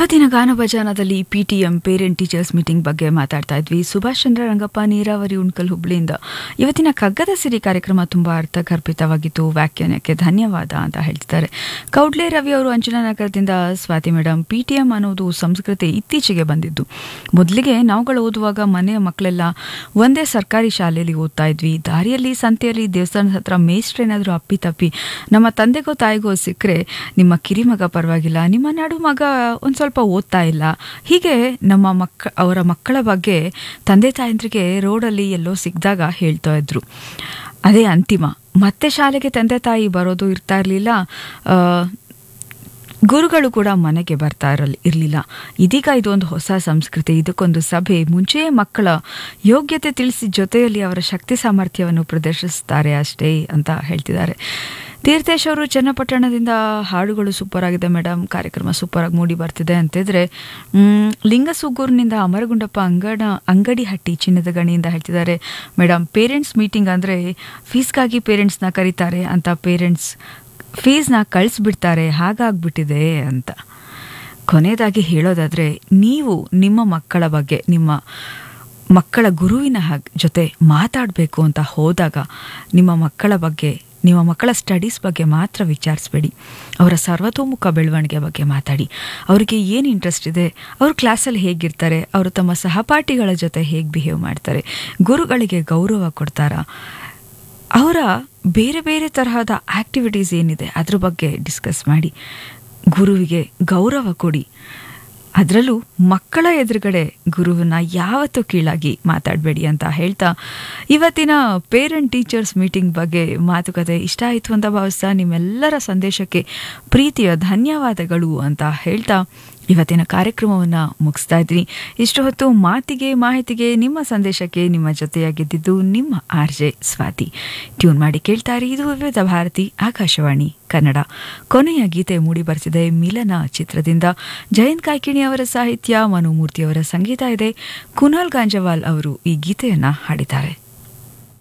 ಇವತ್ತಿನ ಗಾನಭಜಾನದಲ್ಲಿ P T M parent teachers meeting ಬಗ್ಗೆ ಮಾತಾಡ್ತಾ ಇದ್ವಿ ಸುಭಾಷ್ ಚಂದ್ರ ರಂಗಪ್ಪ ನೀರಾವರಿ ಉಣ್ಕಲ್ ಹುಬ್ಳಿಯಿಂದ ಇವತ್ತಿನ ಕಗ್ಗದ ಸಿರಿ ಕಾರ್ಯಕ್ರಮ ತುಂಬ ಅರ್ಥಗರ್ಭಿತವಾಗಿತ್ತು ವ್ಯಾಖ್ಯಾನಕ್ಕೆ ಧನ್ಯವಾದ ಅಂತ ಹೇಳ್ತಿದ್ದಾರೆ ಕೌಡ್ಲೆ ರವಿ ಅವರು ಅಂಜನಾನಗರದಿಂದ Swathi madam P T M ಅನ್ನೋದು ಸಂಸ್ಕೃತಿ ಇತ್ತೀಚೆಗೆ ಬಂದಿದ್ದು ಮೊದಲಿಗೆ ನಾವುಗಳು ಓದುವಾಗ ಮನೆಯ ಮಕ್ಕಳೆಲ್ಲ ಒಂದೇ ಸರ್ಕಾರಿ ಶಾಲೆಯಲ್ಲಿ ಓದ್ತಾ ಇದ್ವಿ ದಾರಿಯಲ್ಲಿ ಸಂತೆಯಲ್ಲಿ ದೇವಸ್ಥಾನದ ಹತ್ರ ಮೇಸ್ಟ್ರೇನಾದರೂ ಅಪ್ಪಿ ತಪ್ಪಿ ನಮ್ಮ ತಂದೆಗೋ ತಾಯಿಗೋ ಸಿಕ್ಕರೆ ನಿಮ್ಮ ಕಿರಿಮಗ ಪರವಾಗಿಲ್ಲ ನಿಮ್ಮ ನಡು ಮಗ ಒಂದು ಸ್ವಲ್ಪ ಓದ್ತಾ ಇಲ್ಲ ಹೀಗೆ ನಮ್ಮ ಮಕ್ಕ ಅವರ ಮಕ್ಕಳ ಬಗ್ಗೆ ತಂದೆ ತಾಯಂದ್ರಿಗೆ ರೋಡಲ್ಲಿ ಎಲ್ಲೋ ಸಿಕ್ಕಿದಾಗ ಹೇಳ್ತಾ ಇದ್ರು ಅದೇ ಅಂತಿಮ ಮತ್ತೆ ಶಾಲೆಗೆ ತಂದೆ ತಾಯಿ ಬರೋದು ಇರ್ತಾ ಇರಲಿಲ್ಲ ಗುರುಗಳು ಕೂಡ ಮನೆಗೆ ಬರ್ತಾ ಇರಲಿ ಇರಲಿಲ್ಲ ಇದೀಗ ಇದೊಂದು ಹೊಸ ಸಂಸ್ಕೃತಿ ಇದಕ್ಕೊಂದು ಸಭೆ ಮುಂಚೆಯೇ ಮಕ್ಕಳ ಯೋಗ್ಯತೆ ತಿಳಿಸಿ ಜೊತೆಯಲ್ಲಿ ಅವರ ಶಕ್ತಿ ಸಾಮರ್ಥ್ಯವನ್ನು ಪ್ರದರ್ಶಿಸ್ತಾರೆ ಅಷ್ಟೇ ಅಂತ ಹೇಳ್ತಿದ್ದಾರೆ ತೀರ್ಥೇಶ್ ಅವರು ಚನ್ನಪಟ್ಟಣದಿಂದ ಹಾಡುಗಳು ಸೂಪರ್ ಆಗಿದೆ ಮೇಡಮ್ ಕಾರ್ಯಕ್ರಮ ಸೂಪರ್ ಆಗಿ ಮೂಡಿ ಬರ್ತಿದೆ ಅಂತಿದ್ರೆ ಲಿಂಗಸುಗೂರಿನಿಂದ ಅಮರಗುಂಡಪ್ಪ ಅಂಗಡ ಅಂಗಡಿ ಹಟ್ಟಿ ಚಿನ್ನದ ಗಣಿಯಿಂದ ಹೇಳ್ತಿದ್ದಾರೆ ಮೇಡಮ್ ಪೇರೆಂಟ್ಸ್ ಮೀಟಿಂಗ್ ಅಂದರೆ ಫೀಸ್ಗಾಗಿ ಪೇರೆಂಟ್ಸ್ನ ಕರೀತಾರೆ ಅಂತ ಪೇರೆಂಟ್ಸ್ ಫೀಸ್ನ ಕಳಿಸ್ಬಿಡ್ತಾರೆ ಹಾಗಾಗ್ಬಿಟ್ಟಿದೆ ಅಂತ ಕೊನೆಯದಾಗಿ ಹೇಳೋದಾದರೆ ನೀವು ನಿಮ್ಮ ಮಕ್ಕಳ ಬಗ್ಗೆ ನಿಮ್ಮ ಮಕ್ಕಳ ಗುರುವಿನ ಜೊತೆ ಮಾತಾಡಬೇಕು ಅಂತ ಹೋದಾಗ ನಿಮ್ಮ ಮಕ್ಕಳ ಬಗ್ಗೆ ನಿಮ್ಮ ಮಕ್ಕಳ ಸ್ಟಡೀಸ್ ಬಗ್ಗೆ ಮಾತ್ರ ವಿಚಾರಿಸ್ಬೇಡಿ ಅವರ ಸರ್ವತೋಮುಖ ಬೆಳವಣಿಗೆ ಬಗ್ಗೆ ಮಾತಾಡಿ ಅವರಿಗೆ ಏನು ಇಂಟ್ರೆಸ್ಟ್ ಇದೆ ಅವರು ಕ್ಲಾಸಲ್ಲಿ ಹೇಗಿರ್ತಾರೆ ಅವರು ತಮ್ಮ ಸಹಪಾಠಿಗಳ ಜೊತೆ ಹೇಗೆ ಬಿಹೇವ್ ಮಾಡ್ತಾರೆ ಗುರುಗಳಿಗೆ ಗೌರವ ಕೊಡ್ತಾರಾ ಅವರ ಬೇರೆ ಬೇರೆ ತರಹದ ಆ್ಯಕ್ಟಿವಿಟೀಸ್ ಏನಿದೆ ಅದ್ರ ಬಗ್ಗೆ ಡಿಸ್ಕಸ್ ಮಾಡಿ ಗುರುವಿಗೆ ಗೌರವ ಕೊಡಿ ಅದರಲ್ಲೂ ಮಕ್ಕಳ ಎದುರುಗಡೆ ಗುರುವನ್ನ ಯಾವತ್ತೂ ಕೀಳಾಗಿ ಮಾತಾಡಬೇಡಿ ಅಂತ ಹೇಳ್ತಾ ಇವತ್ತಿನ ಪೇರೆಂಟ್ ಟೀಚರ್ಸ್ ಮೀಟಿಂಗ್ ಬಗ್ಗೆ ಮಾತುಕತೆ ಇಷ್ಟ ಆಯಿತು ಅಂತ ಭಾವಿಸ್ತಾ ನಿಮ್ಮೆಲ್ಲರ ಸಂದೇಶಕ್ಕೆ ಪ್ರೀತಿಯ ಧನ್ಯವಾದಗಳು ಅಂತ ಹೇಳ್ತಾ ಇವತ್ತಿನ ಕಾರ್ಯಕ್ರಮವನ್ನು ಮುಗಿಸ್ತಾ ಇದ್ದೀನಿ ಇಷ್ಟು ಹೊತ್ತು ಮಾತಿಗೆ ಮಾಹಿತಿಗೆ ನಿಮ್ಮ ಸಂದೇಶಕ್ಕೆ ನಿಮ್ಮ ಜೊತೆಯಾಗಿದ್ದಿದ್ದು ನಿಮ್ಮ ಆರ್ ಜೆ ಸ್ವಾತಿ ಟ್ಯೂನ್ ಮಾಡಿ ಕೇಳ್ತಾರೆ ಇದು ವಿವಿಧ ಭಾರತಿ ಆಕಾಶವಾಣಿ ಕನ್ನಡ ಕೊನೆಯ ಗೀತೆ ಮೂಡಿ ಬರ್ತಿದೆ ಮಿಲನ ಚಿತ್ರದಿಂದ ಜಯಂತ್ ಕಾಯ್ಕಿಣಿ ಅವರ ಸಾಹಿತ್ಯ ಮನುಮೂರ್ತಿ ಅವರ ಸಂಗೀತ ಇದೆ ಕುನಾಲ್ ಗಾಂಜವಾಲ್ ಅವರು ಈ ಗೀತೆಯನ್ನು ಹಾಡಿದ್ದಾರೆ